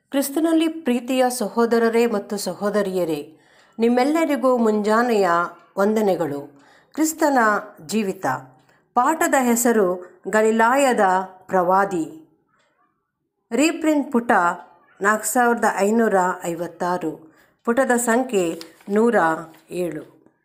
ಕ್ರಿಸ್ತನಲ್ಲಿ ಪ್ರೀತಿಯ ಸಹೋದರರೇ ಮತ್ತು ಸಹೋದರಿಯರೇ ನಿಮ್ಮೆಲ್ಲರಿಗೂ ಮುಂಜಾನೆಯ ವಂದನೆಗಳು ಕ್ರಿಸ್ತನ ಜೀವಿತ ಪಾಠದ ಹೆಸರು ಗಲಿಲಾಯದ ಪ್ರವಾದಿ ರೀಪ್ರಿಂಟ್ ಪುಟ ನಾಲ್ಕು ಸಾವಿರದ ಐನೂರ ಐವತ್ತಾರು ಪುಟದ ಸಂಖ್ಯೆ ನೂರ ಏಳು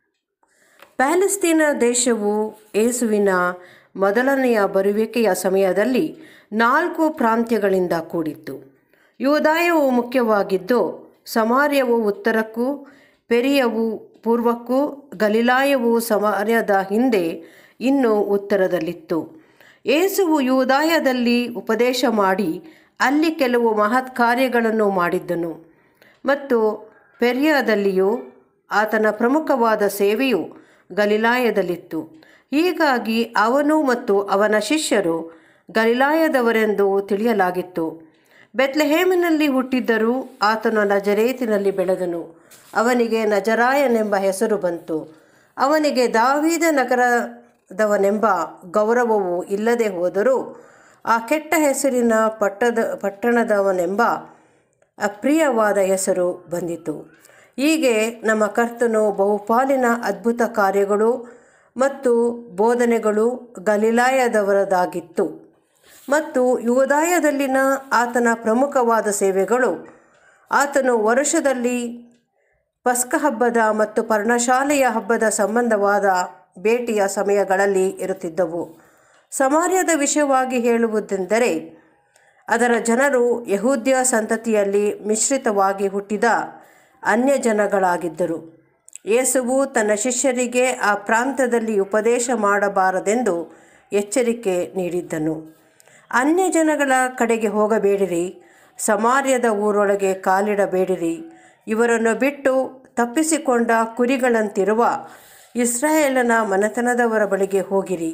ಪ್ಯಾಲೆಸ್ತೀನ ದೇಶವು ಏಸುವಿನ ಮೊದಲನೆಯ ಬರುವಿಕೆಯ ಸಮಯದಲ್ಲಿ ನಾಲ್ಕು ಪ್ರಾಂತ್ಯಗಳಿಂದ ಕೂಡಿತ್ತು ಯೂದಾಯವು ಮುಖ್ಯವಾಗಿದ್ದು ಸಮಾರ್ಯವು ಉತ್ತರಕ್ಕೂ ಪೆರಿಯವು ಪೂರ್ವಕ್ಕೂ ಗಲಿಲಾಯವು ಸಮಾರ್ಯದ ಹಿಂದೆ ಇನ್ನೂ ಉತ್ತರದಲ್ಲಿತ್ತು ಏಸುವು ಯೂದಾಯದಲ್ಲಿ ಉಪದೇಶ ಮಾಡಿ ಅಲ್ಲಿ ಕೆಲವು ಮಹತ್ ಕಾರ್ಯಗಳನ್ನು ಮಾಡಿದ್ದನು ಮತ್ತು ಪೆರಿಯಾದಲ್ಲಿಯೂ ಆತನ ಪ್ರಮುಖವಾದ ಸೇವೆಯು ಗಲಿಲಾಯದಲ್ಲಿತ್ತು ಹೀಗಾಗಿ ಅವನು ಮತ್ತು ಅವನ ಶಿಷ್ಯರು ಗಲಿಲಾಯದವರೆಂದು ತಿಳಿಯಲಾಗಿತ್ತು ಬೆತ್ಲೆಹೇಮಿನಲ್ಲಿ ಹುಟ್ಟಿದ್ದರೂ ಆತನು ನಜರೇತಿನಲ್ಲಿ ಬೆಳೆದನು ಅವನಿಗೆ ನಜರಾಯನೆಂಬ ಹೆಸರು ಬಂತು ಅವನಿಗೆ ದಾವೀದ ನಗರದವನೆಂಬ ಗೌರವವು ಇಲ್ಲದೆ ಹೋದರೂ ಆ ಕೆಟ್ಟ ಹೆಸರಿನ ಪಟ್ಟದ ಪಟ್ಟಣದವನೆಂಬ ಅಪ್ರಿಯವಾದ ಹೆಸರು ಬಂದಿತು ಹೀಗೆ ನಮ್ಮ ಕರ್ತನು ಬಹುಪಾಲಿನ ಅದ್ಭುತ ಕಾರ್ಯಗಳು ಮತ್ತು ಬೋಧನೆಗಳು ಗಲಿಲಾಯದವರದಾಗಿತ್ತು ಮತ್ತು ಯುವದಾಯದಲ್ಲಿನ ಆತನ ಪ್ರಮುಖವಾದ ಸೇವೆಗಳು ಆತನು ವರುಷದಲ್ಲಿ ಪಸ್ಕ ಹಬ್ಬದ ಮತ್ತು ಪರ್ಣಶಾಲೆಯ ಹಬ್ಬದ ಸಂಬಂಧವಾದ ಭೇಟಿಯ ಸಮಯಗಳಲ್ಲಿ ಇರುತ್ತಿದ್ದವು ಸಮಾರ್ಯದ ವಿಷಯವಾಗಿ ಹೇಳುವುದೆಂದರೆ ಅದರ ಜನರು ಯಹೂದ್ಯ ಸಂತತಿಯಲ್ಲಿ ಮಿಶ್ರಿತವಾಗಿ ಹುಟ್ಟಿದ ಅನ್ಯ ಜನಗಳಾಗಿದ್ದರು ಯೇಸುವು ತನ್ನ ಶಿಷ್ಯರಿಗೆ ಆ ಪ್ರಾಂತ್ಯದಲ್ಲಿ ಉಪದೇಶ ಮಾಡಬಾರದೆಂದು ಎಚ್ಚರಿಕೆ ನೀಡಿದ್ದನು ಅನ್ಯ ಜನಗಳ ಕಡೆಗೆ ಹೋಗಬೇಡಿರಿ ಸಮಾರ್ಯದ ಊರೊಳಗೆ ಕಾಲಿಡಬೇಡಿರಿ ಇವರನ್ನು ಬಿಟ್ಟು ತಪ್ಪಿಸಿಕೊಂಡ ಕುರಿಗಳಂತಿರುವ ಇಸ್ರಾಯೇಲನ ಮನೆತನದವರ ಬಳಿಗೆ ಹೋಗಿರಿ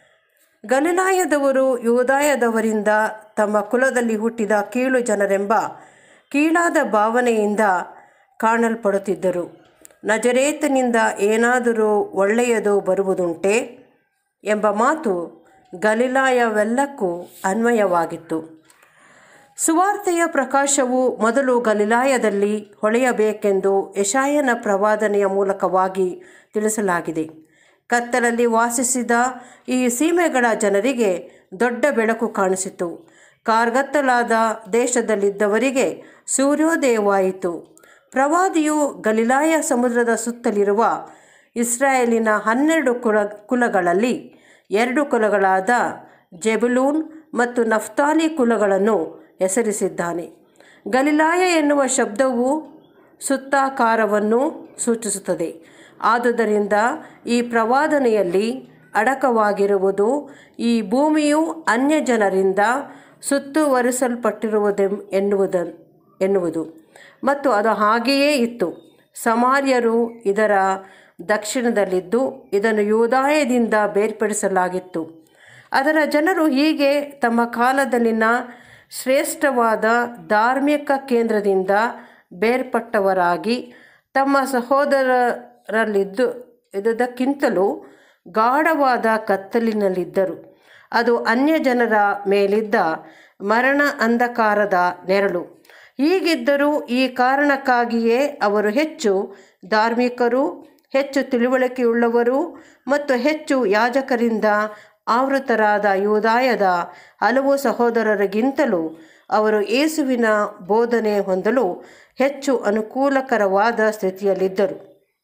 ಗಲಿಲಾಯದವರು ಯೂದಾಯದವರಿಂದ ತಮ್ಮ ಕುಲದಲ್ಲಿ ಹುಟ್ಟಿದ ಕೀಳು ಜನರೆಂಬ ಕೀಳಾದ ಭಾವನೆಯಿಂದ ಕಾಣಲ್ಪಡುತ್ತಿದ್ದರು ನಜರೇತನಿಂದ ಏನಾದರೂ ಒಳ್ಳೆಯದು ಬರುವುದುಂಟೆ ಎಂಬ ಮಾತು ಗಲಿಲಾಯವೆಲ್ಲಕ್ಕೂ ಅನ್ವಯವಾಗಿತ್ತು ಸುವಾರ್ತೆಯ ಪ್ರಕಾಶವು ಮೊದಲು ಗಲಿಲಾಯದಲ್ಲಿ ಹೊಳೆಯಬೇಕೆಂದು ಯಶಾಯನ ಪ್ರವಾದನೆಯ ಮೂಲಕವಾಗಿ ತಿಳಿಸಲಾಗಿದೆ ಕತ್ತಲಲ್ಲಿ ವಾಸಿಸಿದ ಈ ಸೀಮೆಗಳ ಜನರಿಗೆ ದೊಡ್ಡ ಬೆಳಕು ಕಾಣಿಸಿತು ಕಾರ್ಗತ್ತಲಾದ ದೇಶದಲ್ಲಿದ್ದವರಿಗೆ ಸೂರ್ಯೋದಯವಾಯಿತು ಪ್ರವಾದಿಯು ಗಲಿಲಾಯ ಸಮುದ್ರದ ಸುತ್ತಲಿರುವ ಇಸ್ರಾಯೇಲಿನ ಹನ್ನೆರಡು ಕುಲ ಕುಲಗಳಲ್ಲಿ ಎರಡು ಕುಲಗಳಾದ ಜೆಬುಲೂನ್ ಮತ್ತು ನಫ್ತಾಲಿ ಕುಲಗಳನ್ನು ಹೆಸರಿಸಿದ್ದಾನೆ ಗಲಿಲಾಯ ಎನ್ನುವ ಶಬ್ದವು ಸುತ್ತಾಕಾರವನ್ನು ಸೂಚಿಸುತ್ತದೆ ಆದುದರಿಂದ ಈ ಪ್ರವಾದನೆಯಲ್ಲಿ ಅಡಕವಾಗಿರುವುದು ಈ ಭೂಮಿಯು ಅನ್ಯ ಜನರಿಂದ ಸುತ್ತುವರಿಸಲ್ಪಟ್ಟಿರುವುದೆಂ ಎನ್ನುವುದ ಎನ್ನುವುದು ಮತ್ತು ಅದು ಹಾಗೆಯೇ ಇತ್ತು ಸಮಾರ್ಯರು ಇದರ ದಕ್ಷಿಣದಲ್ಲಿದ್ದು ಇದನ್ನು ಯೂದಾಯದಿಂದ ಬೇರ್ಪಡಿಸಲಾಗಿತ್ತು ಅದರ ಜನರು ಹೀಗೆ ತಮ್ಮ ಕಾಲದಲ್ಲಿನ ಶ್ರೇಷ್ಠವಾದ ಧಾರ್ಮಿಕ ಕೇಂದ್ರದಿಂದ ಬೇರ್ಪಟ್ಟವರಾಗಿ ತಮ್ಮ ಸಹೋದರರಲ್ಲಿದ್ದು ಇದ್ದುದಕ್ಕಿಂತಲೂ ಗಾಢವಾದ ಕತ್ತಲಿನಲ್ಲಿದ್ದರು ಅದು ಅನ್ಯ ಜನರ ಮೇಲಿದ್ದ ಮರಣ ಅಂಧಕಾರದ ನೆರಳು ಹೀಗಿದ್ದರೂ ಈ ಕಾರಣಕ್ಕಾಗಿಯೇ ಅವರು ಹೆಚ್ಚು ಧಾರ್ಮಿಕರು ಹೆಚ್ಚು ತಿಳುವಳಿಕೆಯುಳ್ಳವರು ಮತ್ತು ಹೆಚ್ಚು ಯಾಜಕರಿಂದ ಆವೃತರಾದ ಯೂದಾಯದ ಹಲವು ಸಹೋದರರಿಗಿಂತಲೂ ಅವರು ಯೇಸುವಿನ ಬೋಧನೆ ಹೊಂದಲು ಹೆಚ್ಚು ಅನುಕೂಲಕರವಾದ ಸ್ಥಿತಿಯಲ್ಲಿದ್ದರು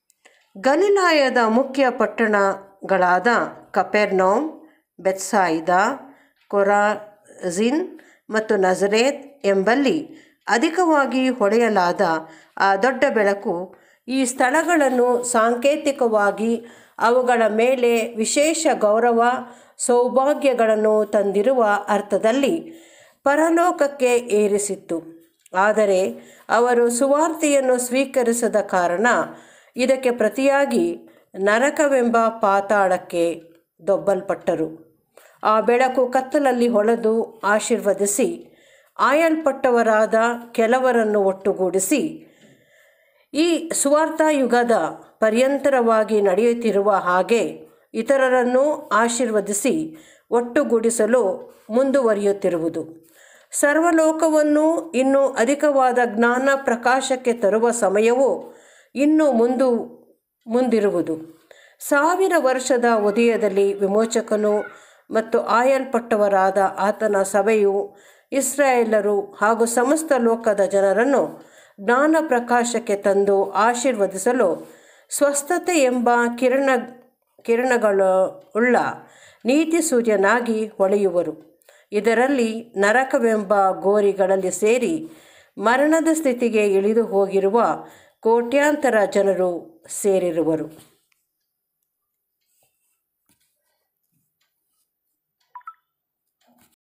ಗಲಿಲಾಯದ ಮುಖ್ಯ ಪಟ್ಟಣಗಳಾದ ಕಪೆರ್ನೌಮ್ ಬೆತ್ಸಾಯಿದಾ ಕೊರಾಜಿನ್ ಮತ್ತು ನಜರೇತ್ ಎಂಬಲ್ಲಿ ಅಧಿಕವಾಗಿ ಹೊಳೆಯಲಾದ ಆ ದೊಡ್ಡ ಬೆಳಕು ಈ ಸ್ಥಳಗಳನ್ನು ಸಾಂಕೇತಿಕವಾಗಿ ಅವುಗಳ ಮೇಲೆ ವಿಶೇಷ ಗೌರವ ಸೌಭಾಗ್ಯಗಳನ್ನು ತಂದಿರುವ ಅರ್ಥದಲ್ಲಿ ಪರಲೋಕಕ್ಕೆ ಏರಿಸಿತ್ತು ಆದರೆ ಅವರು ಸುವಾರ್ತೆಯನ್ನು ಸ್ವೀಕರಿಸದ ಕಾರಣ ಇದಕ್ಕೆ ಪ್ರತಿಯಾಗಿ ನರಕವೆಂಬ ಪಾತಾಳಕ್ಕೆ ದೊಬ್ಬಲ್ಪಟ್ಟರು ಆ ಬೆಳಕು ಕತ್ತಲಲ್ಲಿ ಹೊಳೆದು ಆಶೀರ್ವದಿಸಿ ಆಯಲ್ಪಟ್ಟವರಾದ ಕೆಲವರನ್ನು ಒಟ್ಟುಗೂಡಿಸಿ ಈ ಸುವಾರ್ಥ ಯುಗದ ಪರ್ಯಂತರವಾಗಿ ನಡೆಯುತ್ತಿರುವ ಹಾಗೆ ಇತರರನ್ನು ಆಶೀರ್ವದಿಸಿ ಒಟ್ಟುಗೂಡಿಸಲು ಮುಂದುವರಿಯುತ್ತಿರುವುದು ಸರ್ವಲೋಕವನ್ನು ಇನ್ನೂ ಅಧಿಕವಾದ ಜ್ಞಾನ ಪ್ರಕಾಶಕ್ಕೆ ತರುವ ಸಮಯವು ಇನ್ನೂ ಮುಂದು ಮುಂದಿರುವುದು ಸಾವಿರ ವರ್ಷದ ಉದಯದಲ್ಲಿ ವಿಮೋಚಕನು ಮತ್ತು ಆಯಲ್ಪಟ್ಟವರಾದ ಆತನ ಸಭೆಯು ಇಸ್ರಾಯೇಲರು ಹಾಗೂ ಸಮಸ್ತ ಲೋಕದ ಜನರನ್ನು ಜ್ಞಾನ ಪ್ರಕಾಶಕ್ಕೆ ತಂದು ಆಶೀರ್ವದಿಸಲು ಸ್ವಸ್ಥತೆ ಎಂಬ ಕಿರಣ ಕಿರಣಗಳು ಉಳ್ಳ ನೀತಿ ಸೂರ್ಯನಾಗಿ ಹೊಳೆಯುವರು ಇದರಲ್ಲಿ ನರಕವೆಂಬ ಗೋರಿಗಳಲ್ಲಿ ಸೇರಿ ಮರಣದ ಸ್ಥಿತಿಗೆ ಇಳಿದು ಹೋಗಿರುವ ಕೋಟ್ಯಾಂತರ ಜನರು ಸೇರಿರುವರು